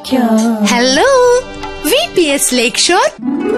Hello V P S lake shore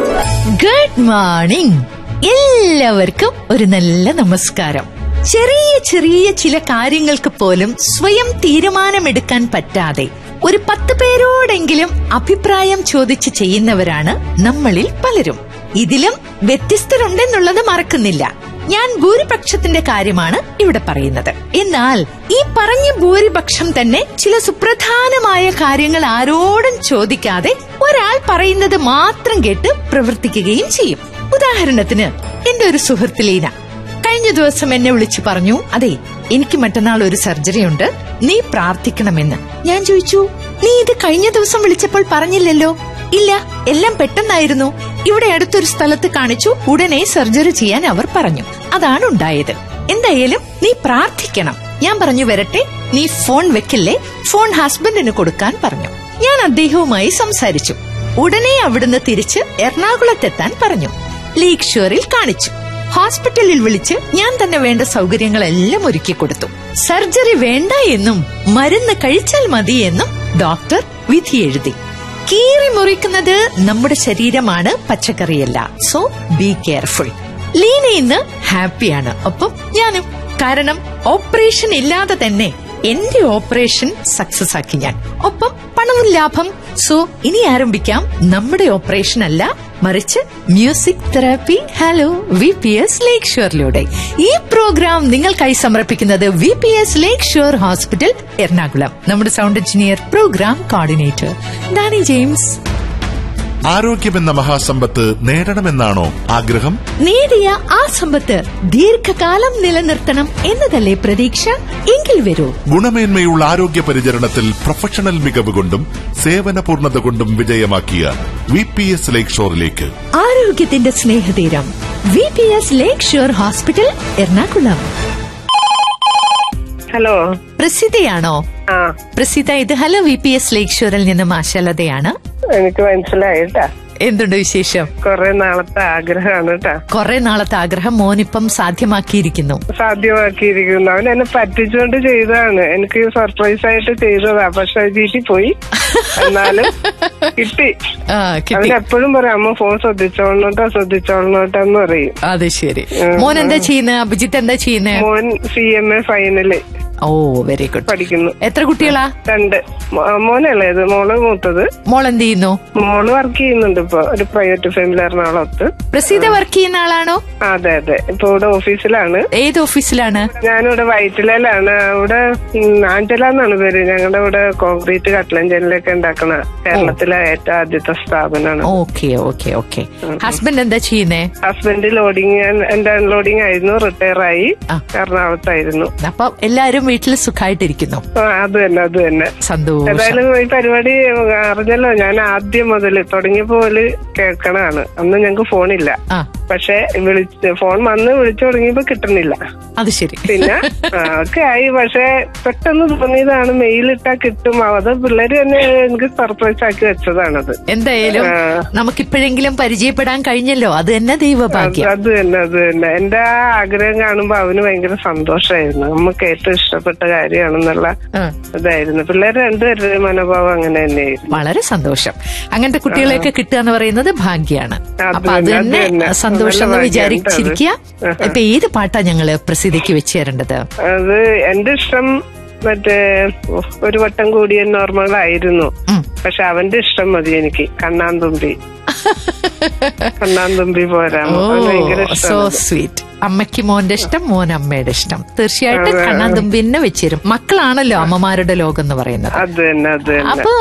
good morning എല്ലാവർക്കും ഒരു നല്ല നമസ്കാരം ചെറിയ ചെറിയ ചില കാര്യങ്ങൾക്ക് പോലും സ്വയം തീരുമാനമെടുക്കാൻ പറ്റാതെ ഒരു പത്ത് പേരോടെങ്കിലും അഭിപ്രായം ചോദിച്ച് ചെയ്യുന്നവരാണ് നമ്മളിൽ പലരും ഇതിലും വ്യത്യസ്തരുണ്ടെന്നുള്ളത് മറക്കുന്നില്ല ഞാൻ ഭൂരിപക്ഷത്തിന്റെ കാര്യമാണ് ഇവിടെ പറയുന്നത് എന്നാൽ ഈ പറഞ്ഞ ഭൂരിപക്ഷം തന്നെ ചില സുപ്രധാനമായ കാര്യങ്ങൾ ആരോടും ചോദിക്കാതെ ഒരാൾ പറയുന്നത് മാത്രം കേട്ട് പ്രവർത്തിക്കുകയും ചെയ്യും ഉദാഹരണത്തിന് എന്റെ ഒരു സുഹൃത്ത് ലീന കഴിഞ്ഞ ദിവസം എന്നെ വിളിച്ചു പറഞ്ഞു അതെ എനിക്ക് മറ്റന്നാൾ ഒരു സർജറി ഉണ്ട് നീ പ്രാർത്ഥിക്കണമെന്ന് ഞാൻ ചോദിച്ചു നീ ഇത് കഴിഞ്ഞ ദിവസം വിളിച്ചപ്പോൾ പറഞ്ഞില്ലല്ലോ ഇല്ല എല്ലാം പെട്ടെന്നായിരുന്നു ഇവിടെ അടുത്തൊരു സ്ഥലത്ത് കാണിച്ചു ഉടനെ സർജറി ചെയ്യാൻ അവർ പറഞ്ഞു അതാണ് ഉണ്ടായത് എന്തായാലും നീ പ്രാർത്ഥിക്കണം ഞാൻ പറഞ്ഞു വരട്ടെ നീ ഫോൺ വെക്കില്ലേ ഫോൺ ഹസ്ബൻഡിന് കൊടുക്കാൻ പറഞ്ഞു ഞാൻ അദ്ദേഹവുമായി സംസാരിച്ചു ഉടനെ അവിടുന്ന് തിരിച്ച് എറണാകുളത്തെത്താൻ പറഞ്ഞു ലീഗ് ഷോറിൽ കാണിച്ചു ഹോസ്പിറ്റലിൽ വിളിച്ച് ഞാൻ തന്നെ വേണ്ട സൗകര്യങ്ങളെല്ലാം ഒരുക്കി കൊടുത്തു സർജറി വേണ്ട എന്നും മരുന്ന് കഴിച്ചാൽ മതി എന്നും ഡോക്ടർ വിധി എഴുതി കീറി മുറിക്കുന്നത് നമ്മുടെ ശരീരമാണ് പച്ചക്കറിയല്ല സോ ബി കെയർഫുൾ ലീന ഇന്ന് ഹാപ്പിയാണ് ഒപ്പം ഞാനും കാരണം ഓപ്പറേഷൻ ഇല്ലാതെ തന്നെ എന്റെ ഓപ്പറേഷൻ സക്സസ് ആക്കി ഞാൻ ഒപ്പം പണവും ലാഭം സോ ഇനി ആരംഭിക്കാം നമ്മുടെ ഓപ്പറേഷൻ അല്ല മറിച്ച് music therapy hello V P S lake ഷോറിലൂടെ ഈ പ്രോഗ്രാം നിങ്ങൾക്കായി സമർപ്പിക്കുന്നത് V P S lake shore hospital Ernakulam നമ്മുടെ sound engineer program coordinator Danny James ആരോഗ്യമെന്ന മഹാസമ്പത്ത് നേടണമെന്നാണോ ആഗ്രഹം നേടിയ ആ സമ്പത്ത് ദീർഘകാലം നിലനിർത്തണം എന്നതല്ലേ പ്രതീക്ഷ എങ്കിൽ വരൂ ഗുണമേന്മയുള്ള ആരോഗ്യ പരിചരണത്തിൽ പ്രൊഫഷണൽ മികവ് കൊണ്ടും സേവന പൂർണ്ണത കൊണ്ടും വിജയമാക്കിയ വി പി എസ് ലേക്ക് ഷോറിലേക്ക് ആരോഗ്യത്തിന്റെ സ്നേഹതീരം V P S lake shore hospital Ernakulam hello പ്രസിദ്ധയാണോ ആ പ്രസിദ്ധ ഇത് hello V P S lake ഷോറിൽ നിന്ന് മാഷലതയാണ് എനിക്ക് മനസ്സിലായി കേട്ടാ എന്തുണ്ട് വിശേഷം കൊറേ നാളത്തെ ആഗ്രഹമാണ് കേട്ടാ കുറെ നാളത്തെ ആഗ്രഹം മോനിപ്പം സാധ്യമാക്കിയിരിക്കുന്നു സാധ്യമാക്കിയിരിക്കുന്നു അവൻ എന്നെ പറ്റിച്ചുകൊണ്ട് ചെയ്തതാണ് എനിക്ക് സർപ്രൈസ് ആയിട്ട് ചെയ്തതാ പക്ഷെ വീട്ടിൽ പോയി എന്നാലും കിട്ടി ആ കിട്ടി അവൻ എപ്പോഴും പറയും അമ്മ ഫോൺ ശ്രദ്ധിച്ചോളണോട്ടോ ശ്രദ്ധിച്ചോളണോട്ടോ എന്ന് പറയും അത് ശരി മോൻ എന്താ ചെയ്യുന്നത് അഭിജിത്ത് എന്താ ചെയ്യുന്നത് മോൻ C M A final oh very good പഠിക്കുന്നു എത്ര കുട്ടികളാ രണ്ട് മോ- മോനല്ലേത് മോള് മൂത്തത് മോൾ എന്ത് ചെയ്യുന്നു മോള് വർക്ക് ചെയ്യുന്നുണ്ട് ഇപ്പൊ ഒരു പ്രൈവറ്റ് ഫാമിലി എറണാകുളത്ത് പ്രസീത വർക്ക് ചെയ്യുന്ന ആളാണോ അതെ അതെ ഇപ്പൊ ഇവിടെ ഓഫീസിലാണ് ഏത് ഓഫീസിലാണ് ഞാനിവിടെ വൈറ്റിലാണ് ഇവിടെ ഉം, ആഞ്ചല എന്നാണ് പേര് ഞങ്ങളുടെ ഇവിടെ കോൺക്രീറ്റ് കട്ടലഞ്ചലിലൊക്കെ ഉണ്ടാക്കണ കേരളത്തിലെ ഏറ്റവും ആദ്യത്തെ സ്ഥാപനമാണ് ഓക്കെ ഓക്കെ ഓക്കെ ഹസ്ബൻഡ് എന്താ ചെയ്യുന്നേ ഹസ്ബൻഡ് ലോഡിങ് എന്റെ അൺലോഡിങ് ആയിരുന്നു റിട്ടയർ ആയി ആ. എറണാകുളത്തായിരുന്നു അപ്പൊ എല്ലാരും വീട്ടിൽ സുഖമായിട്ടിരിക്കുന്നു ആ, അത് തന്നെ അത് തന്നെ സന്തോഷം ഏതായാലും ഈ പരിപാടി അറിഞ്ഞല്ലോ ഞാൻ ആദ്യം മുതൽ തുടങ്ങിയപ്പോ മുതല് കേൾക്കണതാണ് അന്ന് ഞങ്ങക്ക് ഫോണില്ല ആ പക്ഷെ വിളിച്ച് ഫോൺ വന്ന് വിളിച്ചു തുടങ്ങിയപ്പോ കിട്ടുന്നില്ല അത് ശരി പിന്നെ ആ, ഒക്കെ ആയി പക്ഷെ പെട്ടെന്ന് തോന്നിയതാണ് മെയിലിട്ടാ കിട്ടും അത് പിള്ളേര് തന്നെ എനിക്ക് സർപ്രൈസ് ആക്കി വെച്ചതാണത് എന്തായാലും ആ. നമുക്കിപ്പോഴെങ്കിലും പരിചയപ്പെടാൻ കഴിഞ്ഞല്ലോ അത് തന്നെ ദൈവഭാഗ്യം അത് തന്നെ അത് തന്നെ എന്റെ ആ ആഗ്രഹം കാണുമ്പോ അവന് ഭയങ്കര സന്തോഷമായിരുന്നു നമുക്ക് ഏറ്റവും ഇഷ്ടപ്പെട്ട കാര്യമാണെന്നുള്ള ആ, ഇതായിരുന്നു പിള്ളേര് രണ്ടുപേരുടെ മനോഭാവം അങ്ങനെ തന്നെയായിരുന്നു വളരെ സന്തോഷം അങ്ങനത്തെ കുട്ടികളെയൊക്കെ കിട്ടുക എന്ന് പറയുന്നത് ഭാഗ്യാണ് അത് അപ്പൊ അത് തന്നെ, അത് തന്നെ തന്നെ. സന്തോഷം എന്ന് നല്ല ഭാഗ്യാണ് വിചാരിച്ചിരിക്കുക കേട്ടോ ഇപ്പൊ ഏത് പാട്ടാ ഞങ്ങള് പ്രസിദ്ധിക്ക് വെച്ച് തരേണ്ടത് അത് എന്റെ ഇഷ്ടം മറ്റേ ഒരു വട്ടം കൂടിയ നോർമലായിരുന്നു ഉം. പക്ഷെ അവന്റെ ഇഷ്ടം മതി എനിക്ക് കണ്ണാന്തുമ്പി കണ്ണാന്തുമ്പി പോരാമോ ഓ അവന് ഭയങ്കര സോ ഇഷ്ടമാണ് സ്വീറ്റ് അമ്മയ്ക്ക് മോന്റെ ഇഷ്ടം മോൻ അമ്മയുടെ ഇഷ്ടം തീർച്ചയായിട്ടും കണ്ണാൻ തുമ്പിന്നെ വെച്ചിരും മക്കളാണല്ലോ അമ്മമാരുടെ ലോകം എന്ന് പറയുന്നത് അത് തന്നെ അത് തന്നെ അപ്പൊ